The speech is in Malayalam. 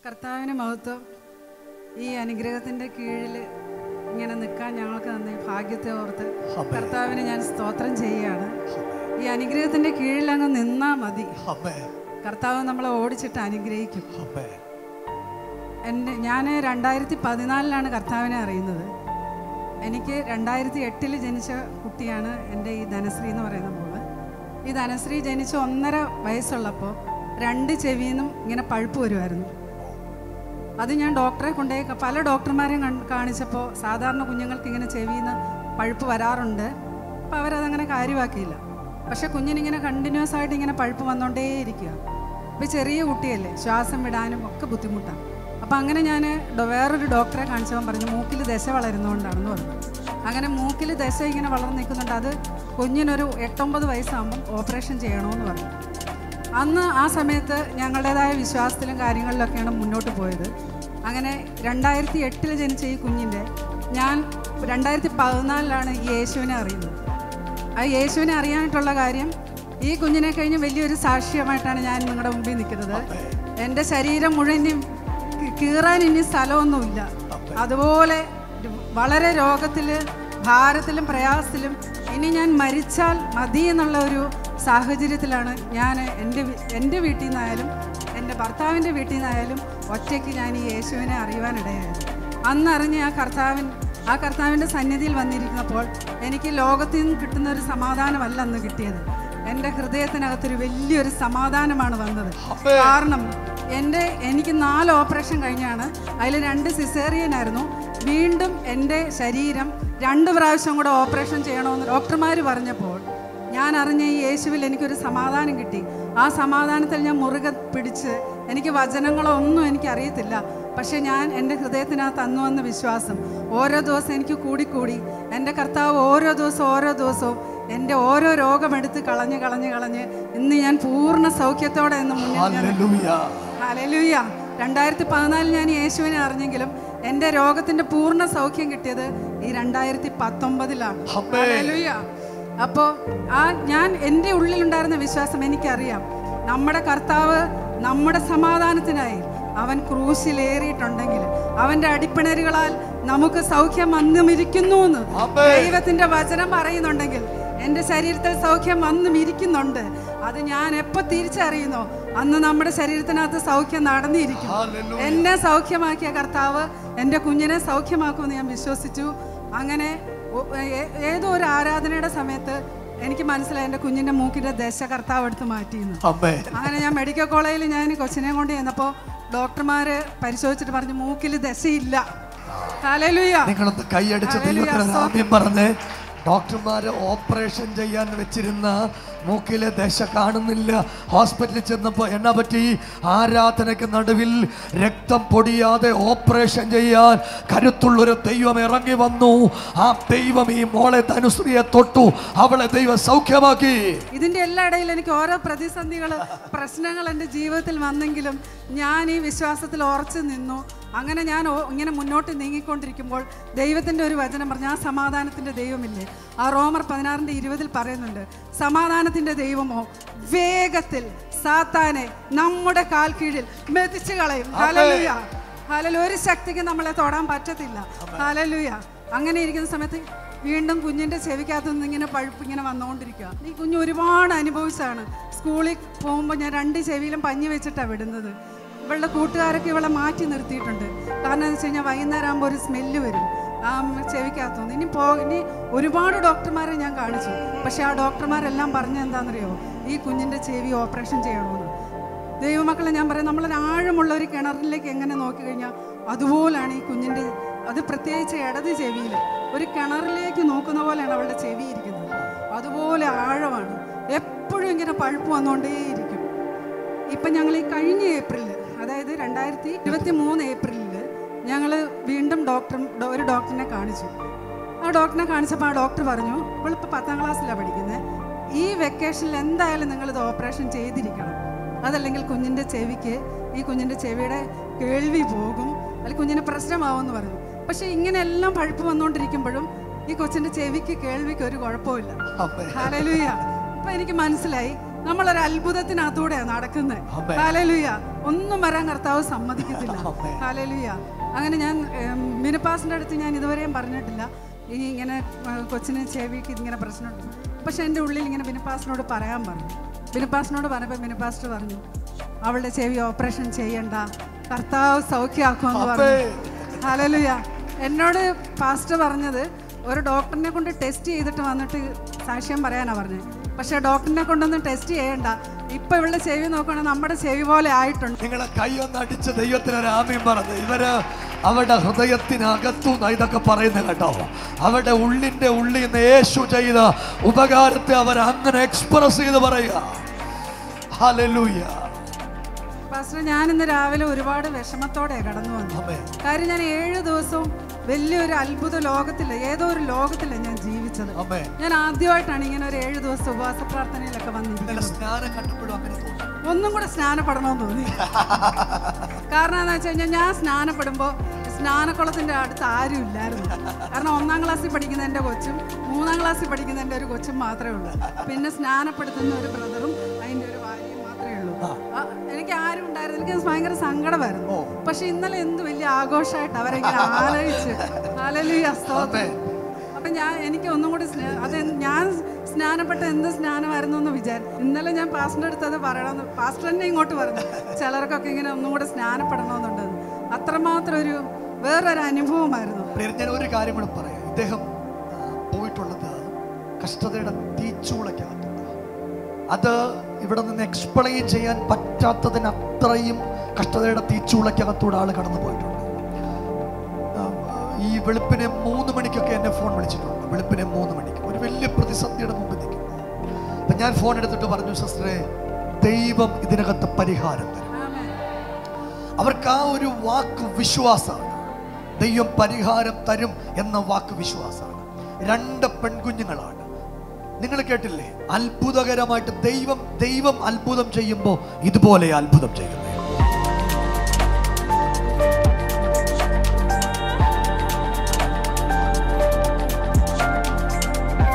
കർത്താവിന് മഹത്വം ഈ അനുഗ്രഹത്തിന്റെ കീഴിൽ ഇങ്ങനെ നിൽക്കാൻ ഞങ്ങൾക്ക് നന്ദി ഭാഗ്യത്തെ ഓർത്ത് ആമേൻ. കർത്താവിന് ഞാൻ സ്തോത്രം ചെയ്യുകയാണ് ഈ അനുഗ്രഹത്തിന്റെ കീഴിൽ അങ്ങ് നിന്നാ മതി അമ്മേ കർത്താവ് നമ്മളെ ഓടിച്ചിട്ട് അനുഗ്രഹിക്കും അമ്മേ എൻ്റെ ഞാൻ രണ്ടായിരത്തി പതിനാലിലാണ് കർത്താവിനെ അറിയുന്നത് എനിക്ക് രണ്ടായിരത്തി എട്ടിൽ ജനിച്ച കുട്ടിയാണ് എൻ്റെ ഈ ധനശ്രീ എന്ന് പറയുന്ന മോള് ഈ ധനശ്രീ ജനിച്ച് ഒന്നര വയസ്സുള്ളപ്പോൾ രണ്ട് ചെവിന്നും ഇങ്ങനെ പഴുപ്പ് വരുമായിരുന്നു അത് ഞാൻ ഡോക്ടറെ കൊണ്ടുപോയി ക- പല ഡോക്ടർമാരെയും കൺ- കാണിച്ചപ്പോൾ സാധാരണ കുഞ്ഞുങ്ങൾക്ക് ഇങ്ങനെ ചെവിയിൽ നിന്ന് പഴുപ്പ് വരാറുണ്ട് അപ്പോൾ അവരതങ്ങനെ കാര്യമാക്കിയില്ല പക്ഷെ കുഞ്ഞിനിങ്ങനെ കണ്ടിന്യൂസ് ആയിട്ട് ഇങ്ങനെ പഴുപ്പ് വന്നുകൊണ്ടേയിരിക്കുക ഇപ്പോൾ ചെറിയ കുട്ടിയല്ലേ ശ്വാസം വിടാനും ഒക്കെ ബുദ്ധിമുട്ടാണ് അപ്പോൾ അങ്ങനെ ഞാൻ ഡോ- വേറൊരു ഡോക്ടറെ കാണിച്ചവൻ പറഞ്ഞു മൂക്കിൽ ദശ വളരുന്നതുകൊണ്ടാണെന്ന് പറഞ്ഞു അങ്ങനെ മൂക്കിൽ ദശ ഇങ്ങനെ വളർന്ന് നിൽക്കുന്നുണ്ട് അത് കുഞ്ഞിനൊരു എട്ടൊമ്പത് വയസ്സാകുമ്പം ഓപ്പറേഷൻ ചെയ്യണമെന്ന് പറഞ്ഞു അന്ന് ആ സമയത്ത് ഞങ്ങളുടേതായ വിശ്വാസത്തിലും കാര്യങ്ങളിലൊക്കെയാണ് മുന്നോട്ട് പോയത് അങ്ങനെ രണ്ടായിരത്തി എട്ടിൽ ജനിച്ച ഈ കുഞ്ഞിൻ്റെ ഞാൻ രണ്ടായിരത്തി പതിനാലിലാണ് ഈ യേശുവിനെ അറിയുന്നത് ആ യേശുവിനെ അറിയാനായിട്ടുള്ള കാര്യം ഈ കുഞ്ഞിനെ കഴിഞ്ഞ് വലിയൊരു സാക്ഷ്യമായിട്ടാണ് ഞാൻ നിങ്ങളുടെ മുമ്പിൽ നിൽക്കുന്നത് എൻ്റെ ശരീരം മുഴുവൻ ഇനി കീ- കീറാൻ ഇനി സ്ഥലമൊന്നുമില്ല അതുപോലെ വളരെ രോഗത്തിൽ ഭാരത്തിലും പ്രയാസത്തിലും ഇനി ഞാൻ മരിച്ചാൽ മതി എന്നുള്ള ഒരു സാഹചര്യത്തിലാണ് ഞാൻ എൻ്റെ വി- എൻ്റെ വീട്ടിൽ നിന്നായാലും എൻ്റെ ഭർത്താവിൻ്റെ വീട്ടിൽ നിന്നായാലും ഒറ്റയ്ക്ക് ഞാൻ ഈ യേശുവിനെ അറിയുവാനിടയായത് അന്നറിഞ്ഞ് ആ കർത്താവിൻ ആ കർത്താവിൻ്റെ സന്നിധിയിൽ വന്നിരിക്കുന്നപ്പോൾ എനിക്ക് ലോകത്തിൽ നിന്ന് കിട്ടുന്ന ഒരു സമാധാനമല്ല അന്ന് കിട്ടിയത് എൻ്റെ ഹൃദയത്തിനകത്തൊരു വലിയൊരു സമാധാനമാണ് വന്നത് കാരണം എൻ്റെ എനിക്ക് നാല് ഓപ്പറേഷൻ കഴിഞ്ഞാണ് അതിൽ രണ്ട് സിസേറിയനായിരുന്നു വീണ്ടും എൻ്റെ ശരീരം രണ്ട് പ്രാവശ്യം കൂടെ ഓപ്പറേഷൻ ചെയ്യണമെന്ന് ഡോക്ടർമാർ പറഞ്ഞപ്പോൾ ഞാൻ അറിഞ്ഞ ഈ യേശുവിൽ എനിക്കൊരു സമാധാനം കിട്ടി ആ സമാധാനത്തിൽ ഞാൻ മുറുകെ പിടിച്ച് എനിക്ക് വചനങ്ങളോ ഒന്നും എനിക്ക് അറിയത്തില്ല പക്ഷെ ഞാൻ എൻ്റെ ഹൃദയത്തിനകത്ത് അന്നു വന്ന വിശ്വാസം ഓരോ ദിവസം എനിക്ക് കൂടിക്കൂടി എൻ്റെ കർത്താവ് ഓരോ ദിവസവും ഓരോ ദിവസവും എൻ്റെ ഓരോ രോഗമെടുത്ത് കളഞ്ഞ് കളഞ്ഞ് കളഞ്ഞ് ഇന്ന് ഞാൻ പൂർണ്ണ സൗഖ്യത്തോടെ എന്ന് മുന്നിൽ ഞാൻ ഹല്ലേലൂയ ഹല്ലേലൂയ രണ്ടായിരത്തി പതിനാലിൽ ഞാൻ യേശുവിനെ അറിഞ്ഞെങ്കിലും എൻ്റെ രോഗത്തിന്റെ പൂർണ്ണ സൗഖ്യം കിട്ടിയത് ഈ രണ്ടായിരത്തി പത്തൊമ്പതിലാണ് അമ്മേ. ഹല്ലേലൂയ അപ്പോൾ ആ ഞാൻ എൻ്റെ ഉള്ളിലുണ്ടായിരുന്ന വിശ്വാസം എനിക്കറിയാം നമ്മുടെ കർത്താവ് നമ്മുടെ സമാധാനത്തിനായി അവൻ ക്രൂശിലേറിയിട്ടുണ്ടെങ്കിൽ അവൻ്റെ അടിപ്പിണരുകളാൽ നമുക്ക് സൗഖ്യം വന്നും ഇരിക്കുന്നു എന്ന് അമ്മേ. ദൈവത്തിന്റെ വചനം പറയുന്നുണ്ടെങ്കിൽ എൻ്റെ ശരീരത്തിൽ സൗഖ്യം വന്നും ഇരിക്കുന്നുണ്ട് അത് ഞാൻ എപ്പോ തിരിച്ചറിയുന്നോ അന്ന് നമ്മുടെ ശരീരത്തിനകത്ത് സൗഖ്യം നടന്നിരിക്കും ഹല്ലേലൂയ. എന്നെ സൗഖ്യമാക്കിയ കർത്താവ് എൻ്റെ കുഞ്ഞിനെ സൗഖ്യമാക്കുമെന്ന് ഞാൻ വിശ്വസിച്ചു അങ്ങനെ ഒ- ഏ- ഏതോ ഒരു ആരാധനയുടെ സമയത്ത് എനിക്ക് മനസ്സിലായി എൻ്റെ കുഞ്ഞിൻ്റെ മൂക്കിൻ്റെ ദശ കർത്താവ് എടുത്ത് മാറ്റിയെന്ന് അമ്മേ അങ്ങനെ ഞാൻ മെഡിക്കൽ കോളേജിൽ ഞാൻ കൊച്ചിനെ കൊണ്ട് ചെന്നപ്പോൾ ഡോക്ടർമാർ പരിശോധിച്ചിട്ട് പറഞ്ഞു മൂക്കിൽ ദശയില്ല ഹല്ലേലൂയ നിങ്ങളൊന്ന് കൈയടിച്ച് ഹല്ലേലൂയ, ദൈവത്തിന് സ്തോത്രം. ആദ്യം പറഞ്ഞ് ഡോക്ടർമാര് ഓപ്പറേഷൻ ചെയ്യാൻ വെച്ചിരുന്ന മൂക്കിലെ ദശ കാണുന്നില്ല ഹോസ്പിറ്റലിൽ ചെന്നപ്പോൾ എന്നാ പറ്റി ആരാധനയ്ക്ക് നടുവിൽ രക്തം പൊടിയാതെ ഓപ്പറേഷൻ ചെയ്യാൻ കരുത്തുള്ളൊരു ദൈവം ഇറങ്ങി വന്നു ആ ദൈവം ഈ മോളെ ധനുശ്രീയെ തൊട്ടു അവളെ ദൈവം സൗഖ്യമാക്കി ഇതിന്റെ എല്ലാ ഇടയിൽ എനിക്ക് ഓരോ പ്രതിസന്ധികൾ പ്രശ്നങ്ങൾ എൻ്റെ ജീവിതത്തിൽ വന്നെങ്കിലും ഞാൻ ഈ വിശ്വാസത്തിൽ ഉറച്ചു നിന്നു അങ്ങനെ ഞാൻ ഓ- ഇങ്ങനെ മുന്നോട്ട് നീങ്ങിക്കൊണ്ടിരിക്കുമ്പോൾ ദൈവത്തിൻ്റെ ഒരു വചനം പറഞ്ഞു ആ സമാധാനത്തിൻ്റെ ദൈവമില്ലേ ആ റോമർ പതിനാറിൻ്റെ ഇരുപതിൽ പറയുന്നുണ്ട് സമാധാനത്തിൻ്റെ ദൈവമോ വേഗത്തിൽ സാത്താനെ നമ്മുടെ കാൽ കീഴിൽ മെതിച്ചു കളയും ഹല്ലേലൂയ ഹല്ലേലൂയ ഒരു ശക്തിക്ക് നമ്മളെ തൊടാൻ പറ്റത്തില്ല ഹല്ലേലൂയ അങ്ങനെ ഇരിക്കുന്ന സമയത്ത് വീണ്ടും കുഞ്ഞിൻ്റെ ചെവിക്കകത്ത് നിന്ന് ഇങ്ങനെ പഴുപ്പ് ഇങ്ങനെ വന്നുകൊണ്ടിരിക്കുക ഈ കുഞ്ഞ് ഒരുപാട് അനുഭവിച്ചാണ് സ്കൂളിൽ പോകുമ്പോൾ ഞാൻ രണ്ട് ചെവിയിലും പഞ്ഞി വെച്ചിട്ടാണ് വിടുന്നത് ഇവളുടെ കൂട്ടുകാരൊക്കെ ഇവളെ മാറ്റി നിർത്തിയിട്ടുണ്ട് കാരണം എന്ന് വെച്ച് കഴിഞ്ഞാൽ വൈകുന്നേരം ആകുമ്പോൾ ഒരു സ്മെല്ല് വരും ആ ചെവിക്കകത്തുനിന്ന് ഇനി പോ ഇനി ഒരുപാട് ഡോക്ടർമാരെ ഞാൻ കാണിച്ചു പക്ഷേ ആ ഡോക്ടർമാരെല്ലാം പറഞ്ഞ എന്താണെന്നറിയോ ഈ കുഞ്ഞിൻ്റെ ചെവി ഓപ്പറേഷൻ ചെയ്യണമെന്ന് ദൈവമക്കളെ ഞാൻ പറയാം നമ്മൾ ആഴമുള്ള ഒരു കിണറിലേക്ക് എങ്ങനെ നോക്കിക്കഴിഞ്ഞാൽ അതുപോലാണ് ഈ കുഞ്ഞിൻ്റെ അത് പ്രത്യേകിച്ച് ഇടത് ചെവിയിൽ ഒരു കിണറിലേക്ക് നോക്കുന്ന പോലെയാണ് അവളുടെ ചെവി ഇരിക്കുന്നത് അതുപോലെ ആഴമാണ് എപ്പോഴും ഇങ്ങനെ പഴുപ്പ് വന്നുകൊണ്ടേയിരിക്കും ഇപ്പം ഞങ്ങൾ ഈ കഴിഞ്ഞ ഏപ്രിലിൽ അതായത് രണ്ടായിരത്തി ഇരുപത്തി മൂന്ന് ഏപ്രിലിൽ ഞങ്ങൾ വീണ്ടും ഡോക്ടർ ഒരു ഡോക്ടറിനെ കാണിച്ചു ആ ഡോക്ടറിനെ കാണിച്ചപ്പോൾ ആ ഡോക്ടർ പറഞ്ഞു ഇവളിപ്പോൾ പത്താം ക്ലാസ്സിലാണ് പഠിക്കുന്നത് ഈ വെക്കേഷനിൽ എന്തായാലും നിങ്ങളിത് ഓപ്പറേഷൻ ചെയ്തിരിക്കണം അതല്ലെങ്കിൽ കുഞ്ഞിൻ്റെ ചെവിക്ക് ഈ കുഞ്ഞിൻ്റെ ചെവിയുടെ കേൾവി പോകും അല്ലെങ്കിൽ കുഞ്ഞിന് പ്രശ്നമാവുമെന്ന് പറഞ്ഞു പക്ഷേ ഇങ്ങനെയെല്ലാം പഴുപ്പ് വന്നുകൊണ്ടിരിക്കുമ്പോഴും ഈ കൊച്ചിൻ്റെ ചെവിക്ക് കേൾവിക്ക് ഒരു കുഴപ്പമില്ല അമ്മേ ഹല്ലേലൂയ ഇപ്പൊ എനിക്ക് മനസ്സിലായി നമ്മളൊരു അത്ഭുതത്തിനകത്തൂടെയാണ് നടക്കുന്നത് ആമേൻ. ഹല്ലേലൂയ ഒന്നും വരാൻ കർത്താവ് സമ്മതിക്കത്തില്ല ആമേൻ. ഹാലലുയ അങ്ങനെ ഞാൻ ഏം, മിനിപ്പാസിൻ്റെ അടുത്ത് ഞാൻ ഇതുവരെയും പറഞ്ഞിട്ടില്ല ഈ ഇങ്ങനെ ആ, കൊച്ചിന് ചെവിക്ക് ഇങ്ങനെ പ്രശ്നമുണ്ട് പക്ഷെ എൻ്റെ ഉള്ളിൽ ഇങ്ങനെ ബിനിപ്പാസിനോട് പറയാൻ പറഞ്ഞു ബിനിപ്പാസിനോട് പറഞ്ഞപ്പോൾ ബിനിപ്പാസ്റ്റ് പറഞ്ഞു അവളുടെ ചെവി ഓപ്പറേഷൻ ചെയ്യണ്ട കർത്താവ് സൗഖ്യമാക്കുമെന്ന് പറഞ്ഞു ഹലലുയ എന്നോട് പാസ്റ്റർ പറഞ്ഞത് ഒരു ഡോക്ടറിനെ കൊണ്ട് ടെസ്റ്റ് ചെയ്തിട്ട് വന്നിട്ട് സാക്ഷ്യം പറയാനാണ് പറഞ്ഞത് പക്ഷേ ഡോക്ടറിനെ കൊണ്ടൊന്നും ടെസ്റ്റ് ചെയ്യണ്ട ഇപ്പം ഇവളുടെ ചെവി നോക്കുകയാണെങ്കിൽ നമ്മുടെ ചെവി പോലെ ആയിട്ടുണ്ട് നിങ്ങളെ കൈയൊന്ന് അടിച്ച് ദൈവത്തിന് ഒരു ആമയും പറഞ്ഞു ഇവര് അവരുടെ ഹൃദയത്തിനകത്തുനിന്ന് ഇതൊക്കെ പറയുന്നത് കേട്ടോ അവരുടെ ഉള്ളിന്റെ ഉള്ളിൽ നിന്ന് യേശു ചെയ്ത ഉപകാരത്തെ അവർ അങ്ങനെ എക്സ്പ്രസ് ചെയ്ത് പറയുക ഹല്ലേലൂയ പാസ്റ്റർ ഞാൻ ഇന്ന് രാവിലെ ഒരുപാട് വിഷമത്തോടെ കടന്നു വന്നു ആമേൻ കാര്യം ഞാൻ ഏഴ് ദിവസവും വലിയൊരു അത്ഭുത ലോകത്തില്ല ഏതോ ഒരു ലോകത്തില്ല ഞാൻ ജീവിച്ചത് ആമേൻ ഞാൻ ആദ്യമായിട്ടാണ് ഇങ്ങനെ ഒരു ഏഴ് ദിവസം ഉപവാസ പ്രാർത്ഥനയിലൊക്കെ വന്നിരിക്കുന്നത് ഇന്നലെ സ്നാനം കണ്ടപ്പോഴും അങ്ങനെ തോന്നി ഒന്നും കൂടെ സ്നാനപ്പെടണമെന്ന് തോന്നി കാരണം എന്താ വെച്ച് കഴിഞ്ഞാൽ ഞാൻ സ്നാനപ്പെടുമ്പോൾ സ്നാനക്കുളത്തിൻ്റെ അടുത്ത് ആരും ഇല്ലായിരുന്നു കാരണം ഒന്നാം ക്ലാസ്സിൽ പഠിക്കുന്ന എൻ്റെ കൊച്ചും മൂന്നാം ക്ലാസ്സിൽ പഠിക്കുന്ന എൻ്റെ ഒരു കൊച്ചും മാത്രമേ ഉള്ളൂ പിന്നെ സ്നാനപ്പെടുത്തുന്ന ഒരു ബ്രദറും അതിൻ്റെ ഒരു ഭാര്യയും മാത്രമേ ഉള്ളൂ ആ, എനിക്ക് ആരും ഉണ്ടായിരുന്നു എനിക്ക് ഭയങ്കര സങ്കടമായിരുന്നു പക്ഷെ ഇന്നലെ എന്ത് വലിയ ആഘോഷമായിട്ട് അവരെങ്ങനെ ആലോചിച്ച് ആലോചിച്ച് സ്തോത്രം അപ്പൊ ഞാൻ എനിക്ക് ഒന്നും കൂടി സ്നേ- അത് എന്ത് ഞാൻ സ്നാനപ്പെട്ട എന്ത് സ്നാനമായിരുന്നു എന്ന് വിചാരിച്ചു ഇന്നലെ ഞാൻ പാസ്റ്ററിന്റെ അടുത്ത് അത് പറയണമെന്ന് പാസ്റ്റർ തന്നെ ഇങ്ങോട്ട് പറഞ്ഞു ചിലർക്കൊക്കെ ഇങ്ങനെ ഒന്നും കൂടെ സ്നാനപ്പെടണമെന്നുണ്ടെന്ന് അത്രമാത്രം ഒരു വേറൊരു അനുഭവമായിരുന്നു പ്രിയരെ, ഞാൻ ഒരു കാര്യം കൂടെ പറയാം ഇദ്ദേഹം ആ, പോയിട്ടുള്ളത് കഷ്ടതയുടെ തീച്ചൂളക്കകത്തുണ്ട് അത് ഇവിടെ നിന്ന് എക്സ്പ്ലെയിൻ ചെയ്യാൻ പറ്റാത്തതിന് അത്രയും കഷ്ടതയുടെ തീച്ചൂളക്കകത്തൂടെ ആൾ കടന്നു പോയിട്ടുണ്ട് ആ, ഈ വെളുപ്പിനെ മൂന്ന് മണിക്കൊക്കെ എന്നെ ഫോൺ വിളിച്ചിട്ടുണ്ട് വെളുപ്പിനെ മൂന്ന് മണിക്ക് ഒരു വലിയ പ്രതിസന്ധിയുടെ മുമ്പ് നിൽക്കുന്നു അപ്പൊ ഞാൻ ഫോൺ എടുത്തിട്ട് പറഞ്ഞു സിസ്റ്ററെ ദൈവം ഇതിനകത്ത് പരിഹാരം തരും ആമേൻ. അവർക്ക് ആ ഒരു വാക്ക് വിശ്വാസമാണ് ദൈവം പരിഹാരം തരും എന്ന വാക്ക് വിശ്വാസമാണ് രണ്ട് പെൺകുഞ്ഞുങ്ങളാണ് നിങ്ങൾ കേട്ടില്ലേ അത്ഭുതകരമായിട്ട് ദൈവം ദൈവം അത്ഭുതം ചെയ്യുമ്പോൾ ഇതുപോലെ അത്ഭുതം ചെയ്യുന്നത്